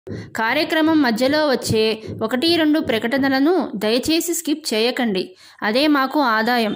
కార్యక్రమం మధ్యలో వచ్చే ఒకటి రెండు ప్రకటనలను దయచేసి స్కిప్ చేయకండి అదే మాకు ఆదాయం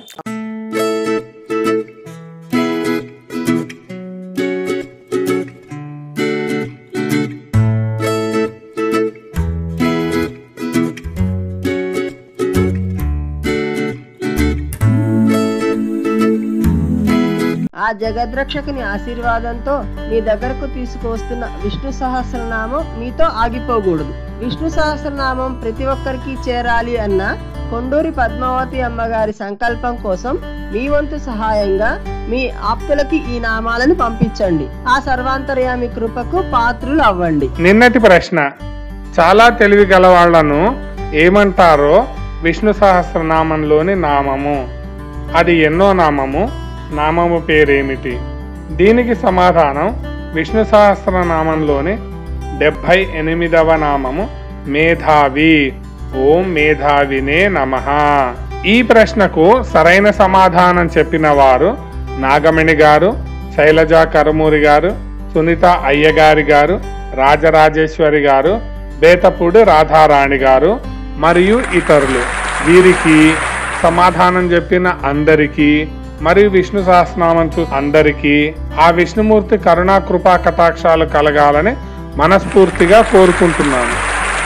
ఆ జగద్రక్షకుని ఆశీర్వాదంతో మీ దగ్గరకు తీసుకువస్తున్న విష్ణు సహస్రనామం మీతో ఆగిపోకూడదు విష్ణు సహస్రనామం ప్రతి ఒక్కరికి చేరాలి అన్న కొండూరి పద్మావతి అమ్మగారి సంకల్పం కోసం మీ వంతు సహాయంగా మీ ఆప్తులకి ఈ నామాలను పంపించండి ఆ సర్వాంతర్యామి కృపకు పాత్రులు అవ్వండి నిన్నటి ప్రశ్న చాలా తెలివి గల వాళ్ళను ఏమంటారో విష్ణు సహస్రనామంలోని నామము అది ఎన్నో నామము నామము పేరేమిటి దీనికి సమాధానం విష్ణు సహస్రనామంలోని డెబ్భై ఎనిమిదవ నామము మేధావి ఓం మేధావినే నమః ఈ ప్రశ్నకు సరైన సమాధానం చెప్పిన వారు నాగమణి గారు శైలజా కరుమూరి గారు సునీత అయ్యగారి గారు రాజరాజేశ్వరి గారు బేతపూడి రాధారాణి గారు మరియు ఇతరులు వీరికి సమాధానం చెప్పిన అందరికీ మరియు విష్ణు సహస్రనామం చూ అందరికీ ఆ విష్ణుమూర్తి కరుణా కృపా కటాక్షాలు కలగాలని మనస్ఫూర్తిగా కోరుకుంటున్నాను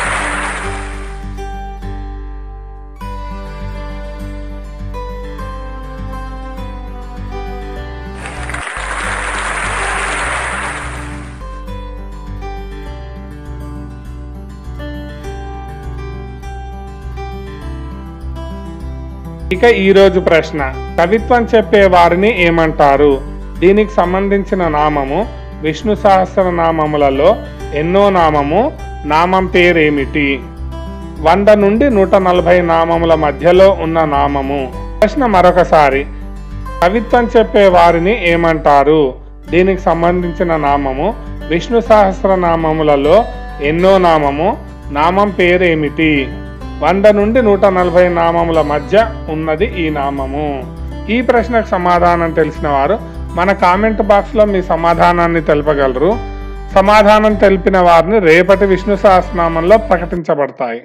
ఇక ఈ రోజు ప్రశ్న కవిత్వం చెప్పే వారిని ఏమంటారు దీనికి సంబంధించిన నామము విష్ణు సహస్రనామములలో ఎన్నో నామము నామం పేరేమిటి వంద నుండి నూట నలభై నామముల మధ్యలో ఉన్న నామము ప్రశ్న మరొకసారి కవిత్వం చెప్పే వారిని ఏమంటారు దీనికి సంబంధించిన నామము విష్ణు సహస్రనామములలో ఎన్నో నామము నామం పేరేమిటి వంద నుండి నూట నలభై నామముల మధ్య ఉన్నది ఈ నామము ఈ ప్రశ్నకు సమాధానం తెలిసిన వారు మన కామెంట్ బాక్స్ లో మీ సమాధానాన్ని తెలపగలరు సమాధానం తెలిపిన వారిని రేపటి విష్ణు సహస్రనామంలో ప్రకటించబడతాయి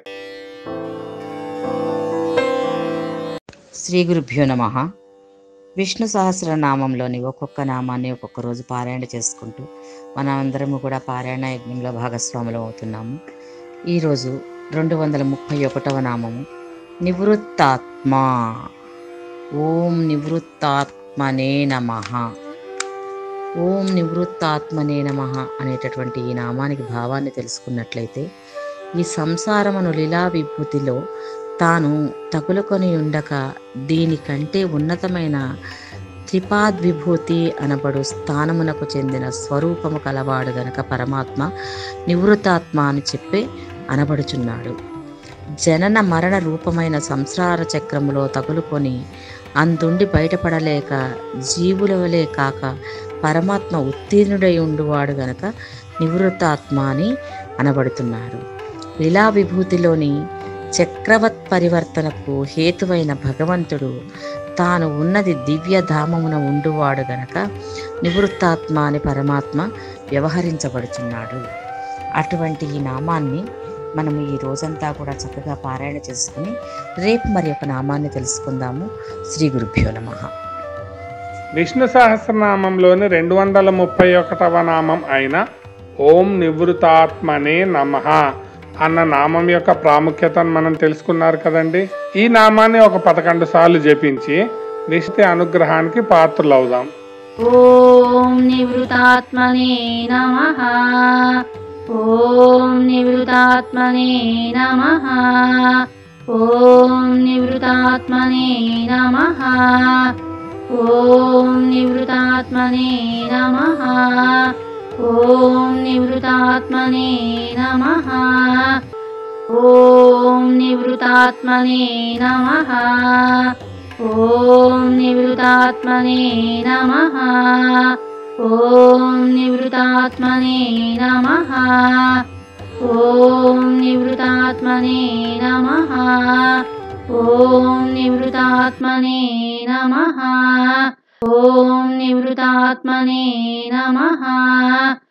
శ్రీ గురుభ్యో నమ విష్ణు సహస్రనామంలోని ఒక్కొక్క నామాన్ని ఒక్కొక్క రోజు పారాయణ చేసుకుంటూ మన అందరము కూడా పారాయణ యజ్ఞంలో భాగస్వాములు అవుతున్నాము ఈరోజు రెండు వందల ముప్పై ఒకటవ నామము నివృత్తాత్మ ఓం నివృత్తాత్మనే నమ ఓం నివృత్తాత్మనే నమ అనేటటువంటి ఈ నామానికి భావాన్ని తెలుసుకున్నట్లయితే ఈ సంసారమును లీలా విభూతిలో తాను తగులుకొని ఉండక దీనికంటే ఉన్నతమైన త్రిపాద్విభూతి అనబడు స్థానమునకు చెందిన స్వరూపము కలవాడు గనక పరమాత్మ నివృత్తాత్మ అని చెప్పి అనబడుచున్నాడు జనన మరణ రూపమైన సంసార చక్రములో తగులుకొని అందుండి బయటపడలేక జీవుల వలె కాక పరమాత్మ ఉత్తీర్ణుడై ఉండువాడు గనక నివృత్తాత్మ అని అనబడుతున్నాడు లీలా విభూతిలోని చక్రవత్ పరివర్తనకు హేతువైన భగవంతుడు తాను ఉన్నది దివ్య ధామమున ఉండువాడు గనక నివృత్తాత్మ అని పరమాత్మ వ్యవహరించబడుచున్నాడు అటువంటి ఈ నామాన్ని మనము ఈ రోజంతా కూడా చక్కగా పారాయణ చేసుకుని రేపు మరి ఒక నామాన్ని తెలుసుకుందాము శ్రీ గురుభ్యో నమః విష్ణు సహస్రనామంలోని రెండు వందల ముప్పై ఒకటవ నామం అయిన ఓం నివృతాత్మనే నమః అన్న నామం యొక్క ప్రాముఖ్యతను మనం తెలుసుకున్నారు కదండి ఈ నామాన్ని ఒక పదకొండు సార్లు జపించి విష్ణు అనుగ్రహానికి పాత్రులవుదాం ఓం నివృతాత్మనే నమః ఓం నివృతాత్మనే నమః ఓం నివృతాత్మనే నమః ఓం నివృతాత్మనే నమః ఓం నివృతాత్మనే నమః ఓం నివృతాత్మనే నమః ఓం నివృతాత్మనే నమః ఓం నివృతాత్మనే నమః ఓం నివృతాత్మనే నమః ఓం నివృతాత్మనే నమః ఓం నివృతాత్మనే నమః